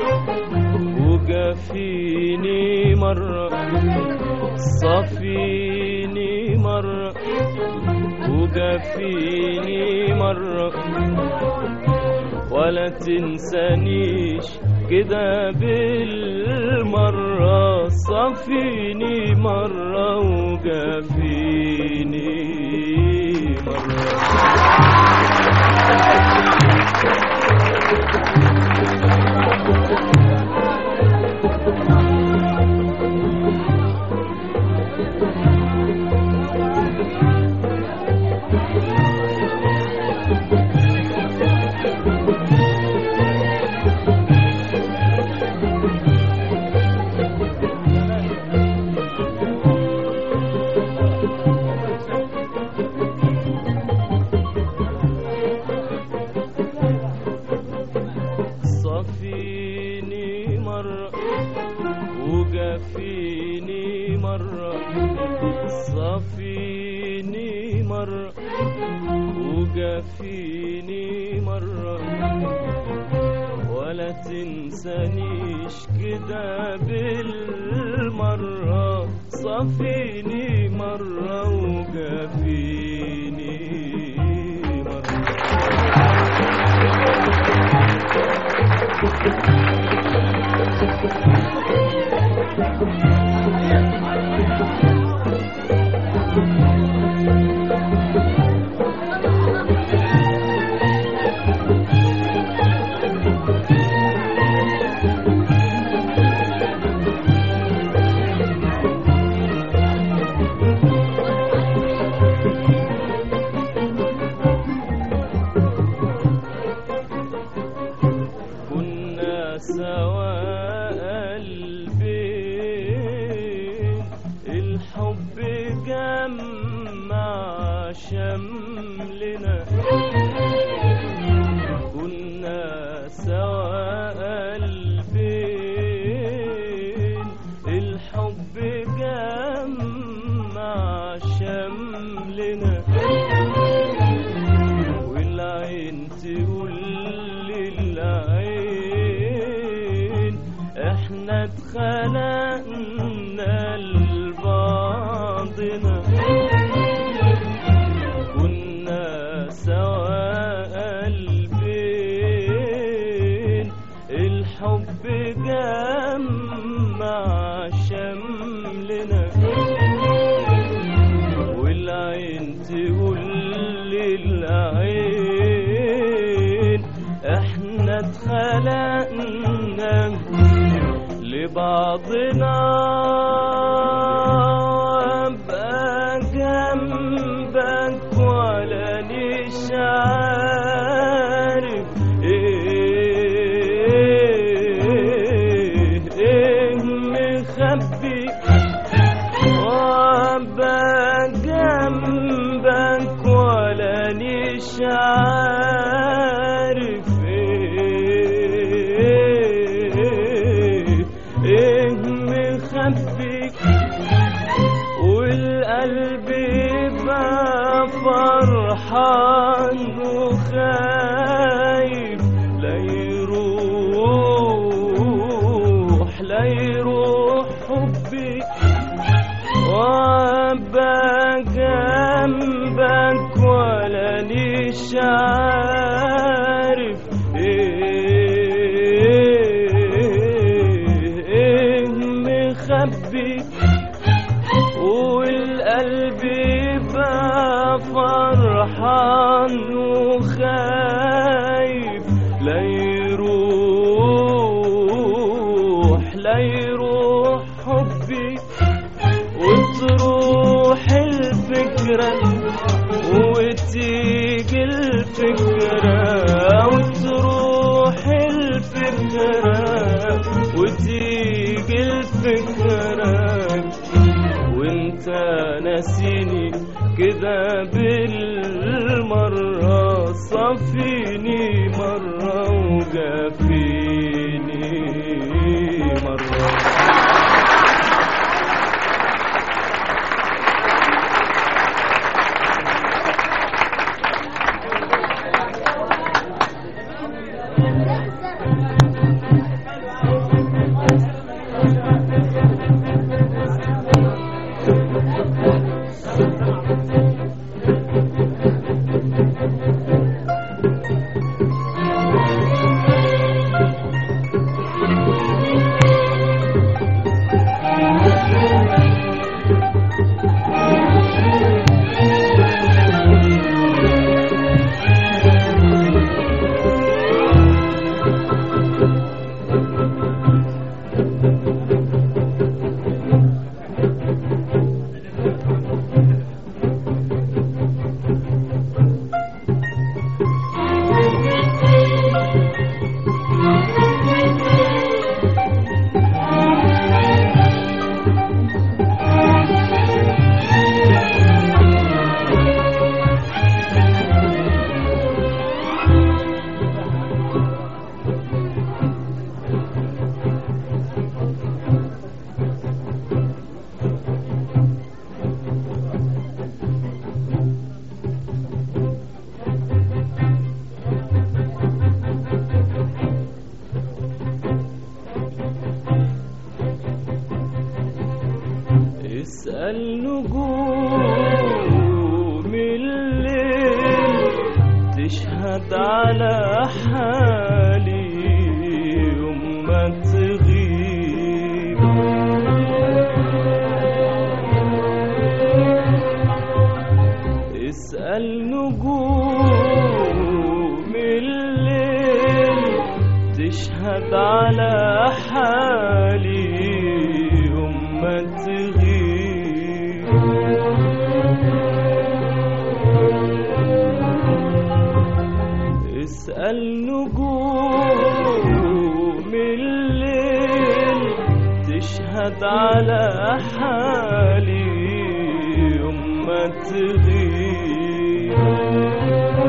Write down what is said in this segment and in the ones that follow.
وجافيني مرة صفيني مرة وجافيني مرة ولا تنسانيش كده بالمرة صفيني مرة وجافيني مرة صفيني مرة وجافيني مرة صفيني مرة وجافيني مرة ولا تنسانيش كده بالمرة صفيني مرة وجافيني مرة كنا سوا قلبين الحب جمع شملنا كنا سوا قلبين الحب جمع شملنا والعين تقول للعين احنا اتخلقنا لبعضنا كنا سوا قلبين الحب جمع شملنا والعين تقول للعين احنا اتخلقنا لبعضنا ابقى جنبك ولا نش عارف ايه ايه مخبي وابقى جنبك ولا نش عارف ايه ايه مخبيك والقلب يبقى فرحان وخايف لا يروح لا يروح حبي وابقى جنبك ولا نش عارف ايه ايه مخبي والقلب يبقى فرحان وخايف لا يروح لا يروح حبي وتروح الفكرة وتيجي الفكرة وتروح الفكرة وتيجي الفكرة وانت ناسيني كده بالمرة صفيني مرة وجافيني مرة تشهد على حالي يوم ما تغيب اسأل نجوم الليل تشهد على حالي يوم ما تغيب اسأل نجوم الليل تشهد على حالي يوم ما تغيب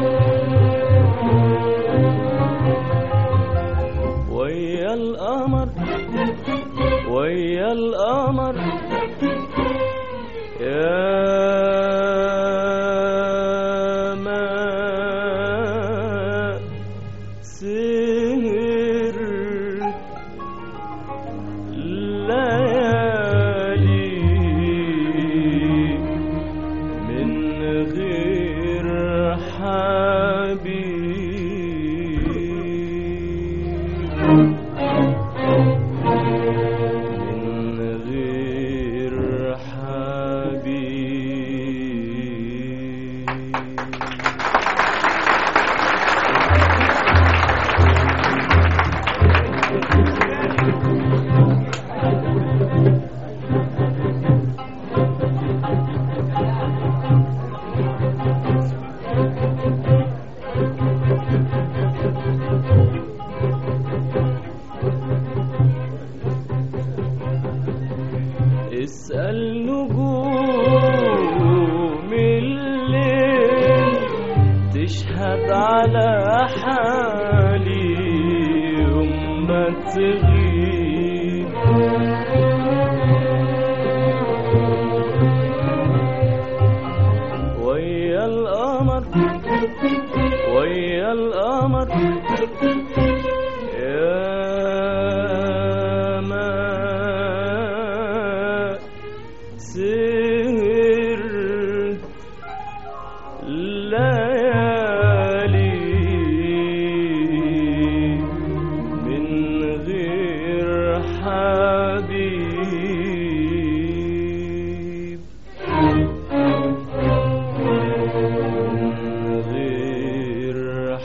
ويا القمر ويا القمر يا ما سهر ليالي من غير حبيب من غير حبيب اسأل نجوم الليل تشهد على حالي يوم ما تغيب ويا القمر ويا القمر يا ما سهرت ليالي من غير حبيب من غير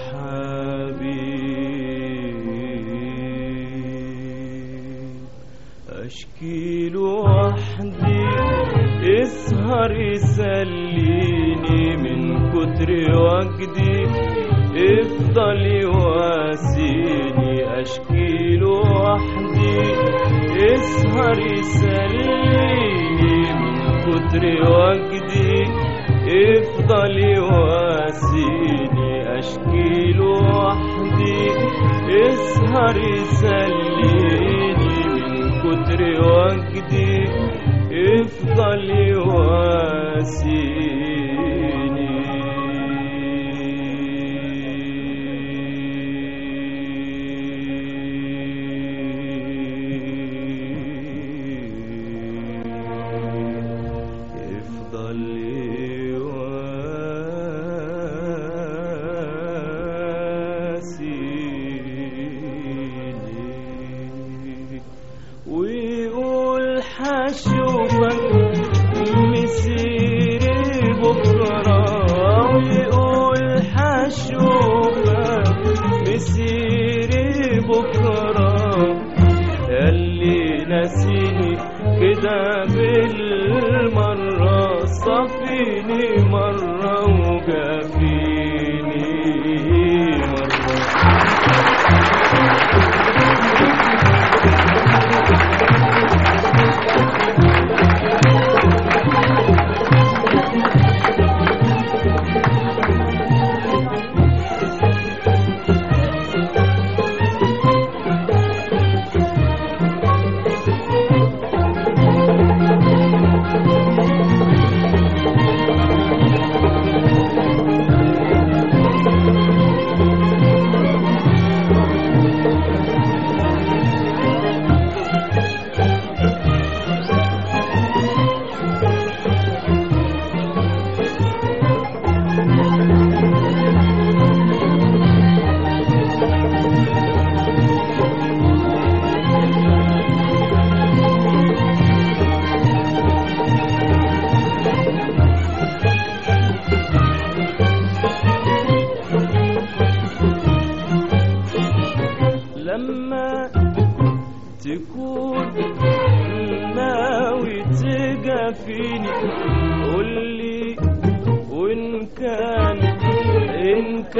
حبيب اشكي له وحدي يسهر يسليني من كتر وجدي افضل يواسيني اشكي له وحدي يسهر يسليني من كتر وجدي افضل يواسيني اشكي له وحدي يسهر يسليني من كتر وجدي افضل يواسيني افضل يواسيني ويقول حشوفك مسيري بكرة ويقول حشوفك مسيري بكرة اللي ناسيني كده بالمرة صفيني مرة وجافيني مرة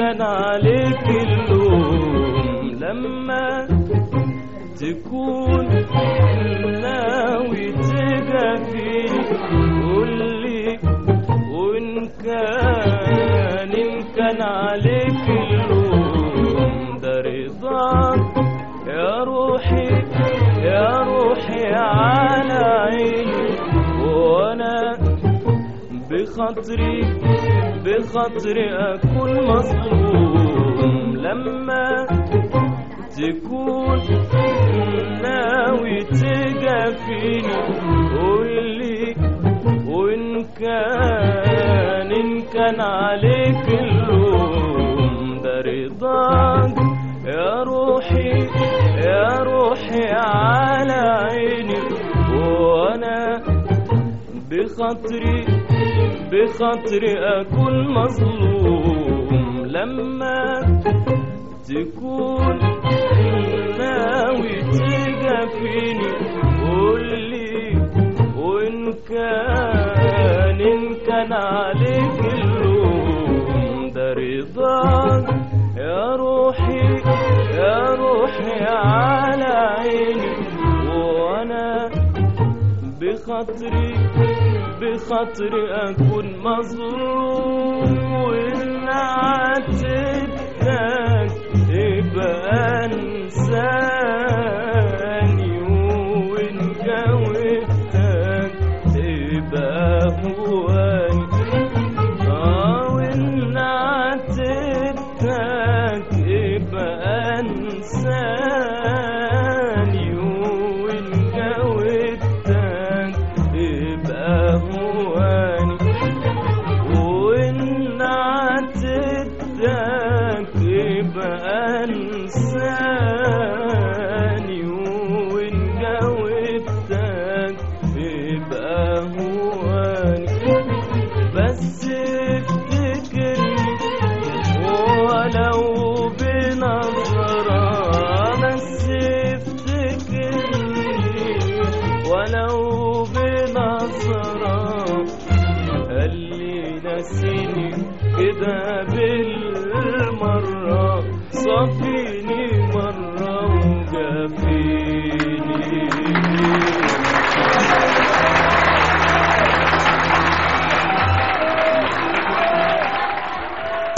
كان عليك اللوم لما تكون ناوي تجافيني قولي وإن كان إن كان عليك اللوم ده رضاك يا روحي يا روحي على عيني وأنا بخاطري بخاطري أكون مظلوم لما تكون ناوي تجافيني قولي وإن كان إن كان عليك اللوم ده رضاك يا روحي يا روحي على عيني وأنا بخاطري بخاطري أكون مظلوم لما تكون ناوي تجافيني قولي وإن كان إن كان عليك اللوم ده رضاك يا روحي يا روحي على عيني وأنا بخاطري بخاطري أكون مظلوم وإن عاتبتك يبقى أنساني وإن جاوبتك يبقى هواني آه وإن عاتبتك يبقى أنساني وإن جاوبتك يبقى هواني وإن عاتبتك يبقى أنساني وإن جاوبتك يبقى هواني بس افتكرني ولو بنظرة بس افتكرني ولو بنظرة قال لي نسيني كده بال